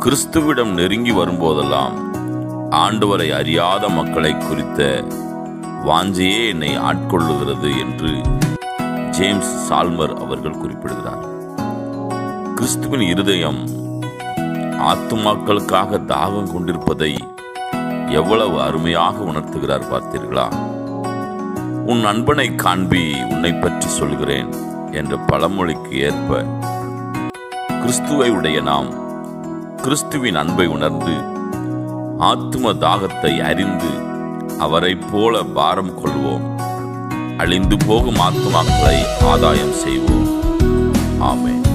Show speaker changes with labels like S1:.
S1: கிறிஸ்துவிடம் நெருங்கி வரும்போதெல்லாம் ஆண்டவரை அறியாத மக்களை குறித்த வாஞ்சையே என்னை ஆட்கொள்ளுகிறது என்று ஜேம்ஸ் சால்மர் அவர்கள் குறிப்பிடுகிறார் கிறிஸ்துவின் இருதயம் ஆத்துமாக்களுக்காக தாகம் கொண்டிருப்பதை எவ்வளவு அருமையாக உணர்த்துகிறார் பார்த்தீர்களா உன் நண்பனை காண்பி உன்னை பற்றி சொல்கிறேன் என்ற பழமொழிக்கு ஏற்ப கிறிஸ்துவை உடைய நாம் கிறிஸ்துவின் அன்பை உணர்ந்து ஆத்தும தாகத்தை அறிந்து அவரைப் போல பாரம் கொள்வோம் அழிந்து போகும் ஆத்துமாக்களை ஆதாயம் செய்வோம் ஆமென்